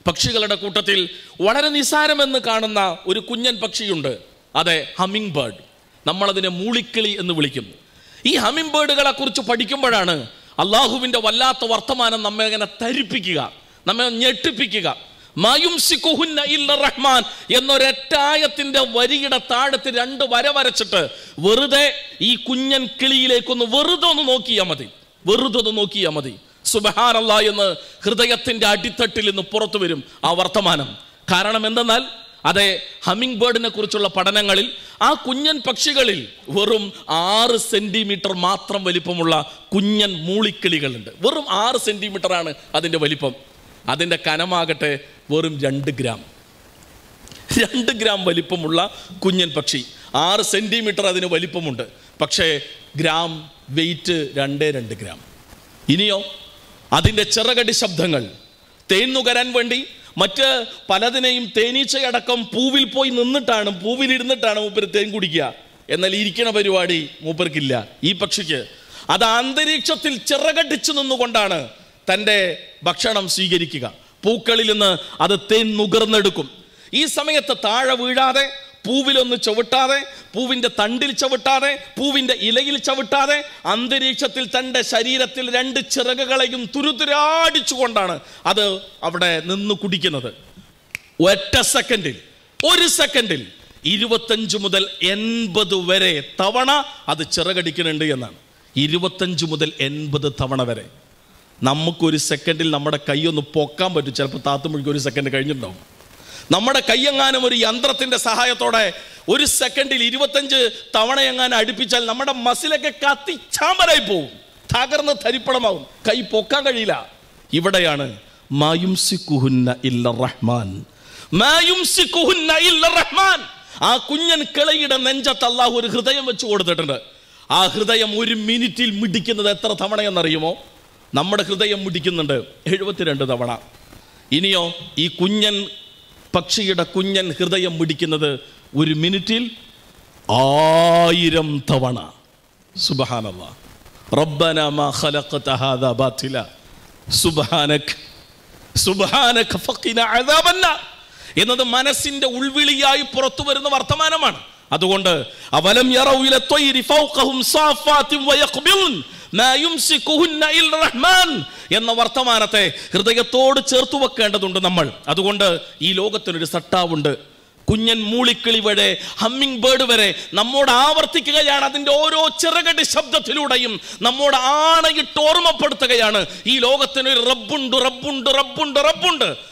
പക്ഷികളുടെ കൂട്ടത്തിൽ വളരെ നിസാരമെന്ന് കാണുന്ന ഒരു കുഞ്ഞൻ പക്ഷിയുണ്ട് അതെ ഹമ്മിങ് ബേർഡ് നമ്മളതിനെ മൂളിക്കിളി എന്ന് വിളിക്കും ഈ ഹമ്മിങ് ബേർഡുകളെ കുറിച്ച് പഠിക്കുമ്പോഴാണ് അള്ളാഹുവിൻ്റെ വല്ലാത്ത വർത്തമാനം നമ്മെ അങ്ങനെ തരിപ്പിക്കുക നമ്മെ ഞെട്ടിപ്പിക്കുക മായുംസിക്കുഹുന്ന ഇല്ല റഹ്മാൻ എന്നൊരൊറ്റായത്തിന്റെ വരിയുടെ താഴത്ത് രണ്ട് വര വരച്ചിട്ട് വെറുതെ ഈ കുഞ്ഞൻ കിളിയിലേക്കൊന്ന് വെറുതെ ഒന്ന് നോക്കിയാൽ മതി വെറുതെ ഒന്ന് നോക്കിയാൽ മതി സുബഹാനല്ല എന്ന് ഹൃദയത്തിന്റെ അടിത്തട്ടിൽ നിന്ന് പുറത്തു വരും ആ വർത്തമാനം കാരണം എന്തെന്നാൽ അതെ ഹമ്മിങ് ബേർഡിനെ കുറിച്ചുള്ള പഠനങ്ങളിൽ ആ കുഞ്ഞൻ പക്ഷികളിൽ വെറും ആറ് സെന്റിമീറ്റർ മാത്രം വലിപ്പമുള്ള കുഞ്ഞൻ മൂളിക്കിളികളുണ്ട് വെറും ആറ് സെന്റിമീറ്റർ ആണ് അതിന്റെ വലിപ്പം അതിന്റെ കനമാകട്ടെ വെറും രണ്ട് ഗ്രാം രണ്ട് ഗ്രാം വലിപ്പമുള്ള കുഞ്ഞൻ പക്ഷി ആറ് സെന്റിമീറ്റർ അതിന് വലിപ്പമുണ്ട് പക്ഷേ ഗ്രാം വെയിറ്റ് രണ്ടേ രണ്ട് ഗ്രാം ഇനിയോ അതിൻ്റെ ചിറകടി ശബ്ദങ്ങൾ തേൻ നുകരാൻ വേണ്ടി മറ്റ് പലതിനെയും തേനീച്ചയടക്കം പൂവിൽ പോയി നിന്നിട്ടാണ് പൂവിലിരുന്നിട്ടാണ് മൂപ്പര് തേൻ കുടിക്കുക എന്നാൽ ഇരിക്കണ പരിപാടി മൂപ്പർക്കില്ല ഈ പക്ഷിക്ക് അത് അന്തരീക്ഷത്തിൽ ചിറകടിച്ചു നിന്നുകൊണ്ടാണ് തൻ്റെ ഭക്ഷണം സ്വീകരിക്കുക പൂക്കളിൽ നിന്ന് അത് തേൻ നുകർന്നെടുക്കും ഈ സമയത്ത് താഴെ വീഴാതെ പൂവിലൊന്ന് ചവിട്ടാതെ പൂവിൻ്റെ തണ്ടിൽ ചവിട്ടാതെ പൂവിൻ്റെ ഇലയിൽ ചവിട്ടാതെ അന്തരീക്ഷത്തിൽ തൻ്റെ ശരീരത്തിൽ രണ്ട് ചിറകുകളെയും തുരുതുരാടിച്ചുകൊണ്ടാണ് അത് അവിടെ നിന്ന് കുടിക്കുന്നത് ഒറ്റ സെക്കൻഡിൽ ഒരു സെക്കൻഡിൽ ഇരുപത്തഞ്ച് മുതൽ എൺപത് വരെ തവണ അത് ചിറകടിക്കുന്നുണ്ട് എന്നാണ് ഇരുപത്തഞ്ച് മുതൽ എൺപത് തവണ വരെ നമുക്കൊരു സെക്കൻഡിൽ നമ്മുടെ കൈ ഒന്ന് പൊക്കാൻ പറ്റും ചിലപ്പോൾ താത്തുമ്പോഴേക്കും ഒരു സെക്കൻഡ് കഴിഞ്ഞിട്ടുണ്ടാവും നമ്മുടെ കൈയെങ്ങാനും ഒരു യന്ത്രത്തിന്റെ സഹായത്തോടെ ഒരു സെക്കൻഡിൽ ഇരുപത്തഞ്ച് തവണ എങ്ങാനും അടുപ്പിച്ചാൽ നമ്മുടെ മസിലൊക്കെ കത്തി ചാമ്പരായി പോവും തകർന്ന് തരിപ്പണമാവും കൈ പൊക്കാൻ കഴിയില്ല ഇവിടെയാണ് മായുംസിക്കുഹുന്ന ഇല്ല റഹ്മാൻ മായുംസിക്കുഹുന്ന ഇല്ല റഹ്മാൻ ആ കുഞ്ഞൻ കിളയുടെ നെഞ്ചത്ത് അള്ളാഹു ഒരു ഹൃദയം വെച്ച് കൊടുത്തിട്ടുണ്ട് ആ ഹൃദയം ഒരു മിനിറ്റിൽ മിടിക്കുന്നത് എത്ര തവണയെന്നറിയുമോ നമ്മുടെ ഹൃദയം മിടിക്കുന്നുണ്ട് എഴുപത്തിരണ്ട് തവണ ഇനിയോ ഈ കുഞ്ഞൻ പക്ഷിയുടെ കുഞ്ഞൻ ഹൃദയം മിടിക്കുന്നത് ഒരു മിനിറ്റിൽ ആയിരം തവണ സുബഹാനല്ല റബ്ബന മാ ഖലഖത ഹാദാ ബാത്തില സുബ്ഹാനക് സുബ്ഹാനക ഫഖിന അദാബന്ന എന്നത് മനസ്സിന്റെ ഉൾവിളിയായി പുറത്തു വരുന്ന വർത്തമാനമാണ് അതുകൊണ്ട് അവലം യറൗ ഇല ത്വയ്രി ഫൗഖഹും സാഫാത്തിൻ വയഖ്ബിൽൻ മാ യുംസികുഹുന്ന ഇല്ല റഹ്മാൻ എന്ന വർത്തമാനത്തെ ഹൃദയത്തോട് ചേർത്തു വെക്കേണ്ടതുണ്ട് നമ്മൾ അതുകൊണ്ട് ഈ ലോകത്തിനൊരു സട്ടാവുണ്ട് കുഞ്ഞൻ മൂളിക്കിളി വരെ ഹമ്മിങ് ബേർഡ് വരെ നമ്മോട് ആവർത്തിക്കുകയാണ് അതിൻ്റെ ഓരോ ചിറകടി ശബ്ദത്തിലൂടെയും നമ്മോട് ആണയിട്ട് ഓർമ്മപ്പെടുത്തുകയാണ് ഈ ലോകത്തിനൊരു റബ്ബുണ്ട് റബ്ബുണ്ട് റബ്ബുണ്ട് റബ്ബുണ്ട്